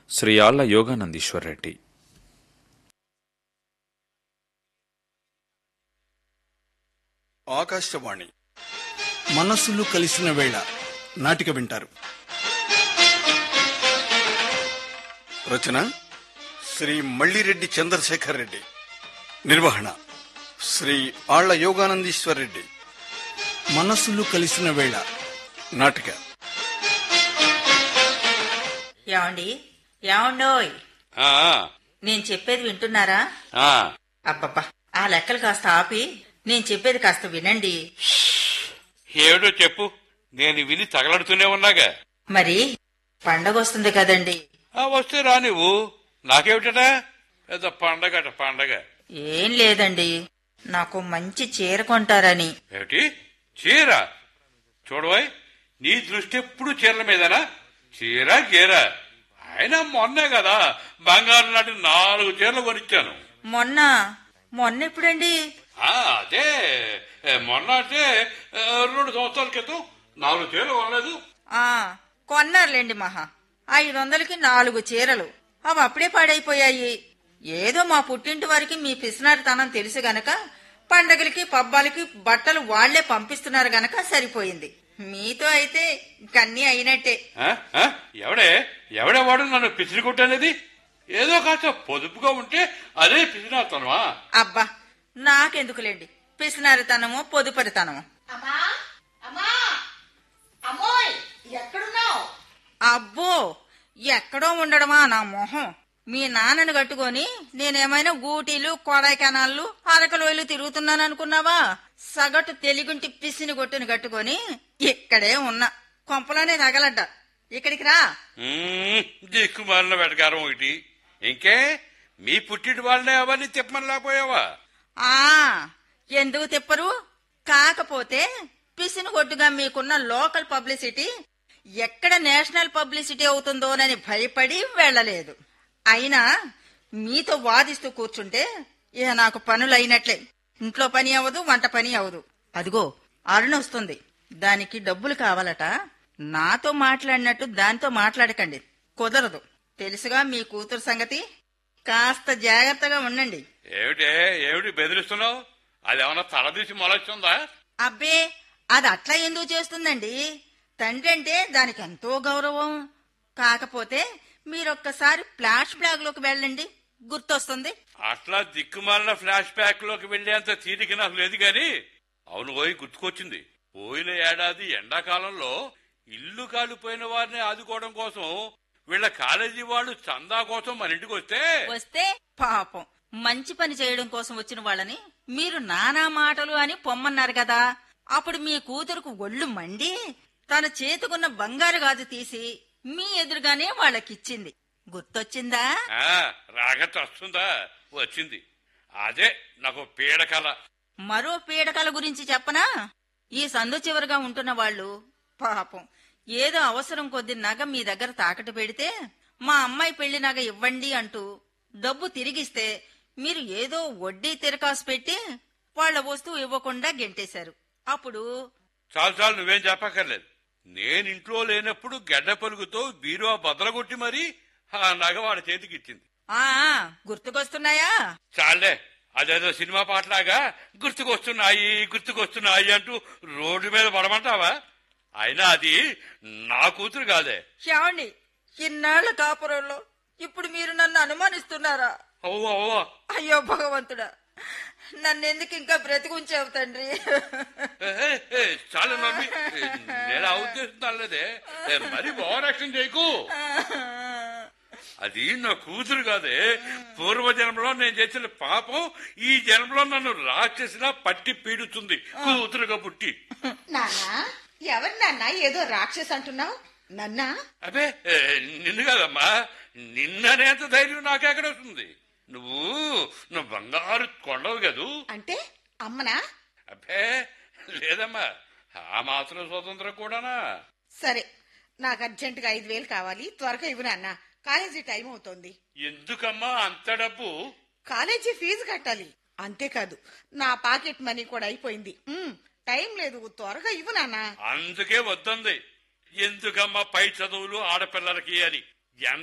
శ్రీ ఆళ్ల యోగానందీశ్వర్ రెడ్డి ఆకాశవాణి మనస్సులు కలిసిన వేళ నాటిక వింటారు రచన శ్రీ మల్లిరెడ్డి చంద్రశేఖర్ రెడ్డి నిర్వహణ శ్రీ ఆళ్ల యోగానందీశ్వర్ రెడ్డి మనస్సులు కలిసిన వేళ నాటిక ఏమండి ఏమండోయ్ ఆ, నేను చెప్పేది వింటున్నారా ఆ, అబ్బబ్బా ఆ లెక్కలు కాస్త ఆపి నేను చెప్పేది కాస్త వినండి ఏమిటో చెప్పు నేను విని తగలడుతూనే ఉన్నాగా మరి పండగ వస్తుంది కదండి ఆ వస్తే రా నువ్వు నాకేమిటడా పెద్ద పండగట పండగ ఏం లేదండి నాకు మంచి చీర కొంటారని ఏమిటి చీర చూడవాయ్ నీ దృష్టి ఎప్పుడు చీరల మీదనా చీర గీర ఆయన మొన్నే కదా బంగారు లాంటి నాలుగు చీరలు కొనిచ్చాను మొన్న మొన్న ఎప్పుడండి ఆ, అదే ఏ, మొన్న అంటే ఏ, రెండు సంవత్సరాల క్రితం నాలుగు చీరలు కొనలేదు ఆ కొన్నారులేండి మహా ఐదు వందలకి నాలుగు చీరలు అవి అప్పుడే పాడైపోయాయి ఏదో మా పుట్టింటి వారికి మీ పిసినారితనం తెలుసు గనక పండగలకి పబ్బాలకి బట్టలు వాళ్లే పంపిస్తున్నారు గనక సరిపోయింది మీతో అయితే కన్నీ అయినట్టే ఆ? ఆ? ఎవడే ఎవడే వాడు నన్ను పిసిరి కొట్టనేది ఏదో కాస్త పొదుపుగా ఉంటే అదే పిసినాతనమా అబ్బా నాకెందుకులేండి పిసినారితనమో పొదుపరితనమో అమ్మా అమ్మా అమ్మోయ్ ఎక్కడున్నావు అబ్బో ఎక్కడో ఉండడమా నా మొహం మీ నాన్నని కట్టుకొని నేనేమైనా గూటీలు కొడైకెనాళ్ళు అరకలోయలు తిరుగుతున్నాను అనుకున్నావా సగటు తెలుగుంటి పిసిని కొట్టుని కట్టుకొని ఇక్కడే ఉన్నా కొంపలోనే తగలడ్డ ఇక్కడికి రా దిక్కుమాలిన వెటకారం ఒకటి ఇంకే మీ పుట్టిన వాళ్ళనే అవన్నీ తిప్పమని లేకపోయావా ఆ ఎందుకు తిప్పరు కాకపోతే పిసిని కొట్టుగా మీకున్న లోకల్ పబ్లిసిటీ ఎక్కడ నేషనల్ పబ్లిసిటీ అవుతుందోనని భయపడి వెళ్ళలేదు అయినా మీతో వాదిస్తూ కూర్చుంటే ఇక నాకు పనులు అయినట్లే ఇంట్లో పని అవ్వదు వంట పని అవ్వదు అదిగో అరుణ వస్తుంది దానికి డబ్బులు కావాలట నాతో మాట్లాడినట్టు దాంతో మాట్లాడకండి కుదరదు తెలుసుగా మీ కూతురు సంగతి కాస్త జాగ్రత్తగా ఉండండి ఏమిటే ఏమిటి బెదిరిస్తున్నావు అది ఏమన్నా తలదీసి మొలొచ్చిందా అబ్బే అది అట్లా ఎందుకు చేస్తుందండి తండ్రి అంటే దానికి ఎంతో గౌరవం కాకపోతే మీరొక్కసారి ఫ్లాష్ బ్లాగ్ లోకి వెళ్ళండి గుర్తొస్తుంది అట్లా దిక్కుమాలిన ఫ్లాష్ బ్యాక్ లోకి వెళ్లేంత తీరిక నాకు లేదు గాని అవును పోయి గుర్తుకొచ్చింది పోయిన ఏడాది ఎండాకాలంలో ఇల్లు కాలిపోయిన వారిని ఆదుకోవడం కోసం వీళ్ళ కాలేజీ వాళ్ళు చందా కోసం మన ఇంటికి వస్తే వస్తే పాపం మంచి పని చేయడం కోసం వచ్చిన వాళ్ళని మీరు నానా మాటలు అని పొమ్మన్నారు కదా అప్పుడు మీ కూతురుకు ఒళ్ళు మండి తన చేతుకున్న బంగారు గాజు తీసి మీ ఎదురుగానే వాళ్ళకిచ్చింది గుర్తొచ్చిందా ఆ రాగత వస్తుందా వచ్చింది అదే నాకు పీడకల మరో పీడకల గురించి చెప్పనా ఈ సందు చివరగా ఉంటున్న వాళ్ళు పాపం ఏదో అవసరం కొద్ది నగ మీ దగ్గర తాకట్టు పెడితే మా అమ్మాయి పెళ్లి నగ ఇవ్వండి అంటూ డబ్బు తిరిగిస్తే మీరు ఏదో వడ్డీ తిరకాసు పెట్టి వాళ్ళ వస్తువు ఇవ్వకుండా గెంటేశారు అప్పుడు చాలు చాలు నువ్వేం చెప్పక్కర్లేదు నేను ఇంట్లో లేనప్పుడు గడ్డ పలుగుతో బీరువా బద్దలగొట్టి మరీ ఆ నగ వాడి చేతికి ఇచ్చింది ఆ గుర్తుకొస్తున్నాయా చాలే అదేదో సినిమా పాటలాగా గుర్తుకొస్తున్నాయి గుర్తుకొస్తున్నాయి అంటూ రోడ్డు మీద పడమంటావా అయినా అది నా కూతురు కాదే ఏమండి ఇన్నాళ్ల కాపురంలో ఇప్పుడు మీరు నన్ను అనుమానిస్తున్నారా అవ్వ అవ్వ అయ్యో భగవంతుడా నన్నెందుకు ఇంకా బ్రతికుంచావు తండ్రి ఏ, ఏ, ఏ, చాలు మమ్మీ ఏ, నేను ఆ ఉద్దేశం తల్లదే మరి ఓవరాక్షన్ చేయకు అది నా కూతురు కాదే పూర్వ జన్మలో నేను చేసిన పాపం ఈ జన్మలో నన్ను రాక్షసిలా పట్టి పీడుతుంది కూతురుగా పుట్టి నాన్నా ఎవరు నాన్న ఏదో రాక్షస్ అంటున్నావు నన్నా అబే ఏ, నిన్ను కాదమ్మా నిన్ననేంత ధైర్యం నాకెక్కడ వస్తుంది నువ్వు నువ్వు బంగారు కొండవు కదూ అంటే అమ్మనా అబ్బే లేదమ్మా ఆ మాత్రం స్వతంత్రం కూడానా సరే నాకు అర్జెంటుగా ఐదు వేలు కావాలి త్వరగా ఇవ్వు నాన్న కాలేజీ టైం అవుతోంది ఎందుకమ్మా అంత డబ్బు కాలేజీ ఫీజు కట్టాలి అంతేకాదు నా పాకెట్ మనీ కూడా అయిపోయింది ఉమ్, టైం లేదు త్వరగా ఇవ్వు నాన్న అందుకే వద్దంది ఎందుకమ్మా పై చదువులు ఆడపిల్లలకి అని ఎంత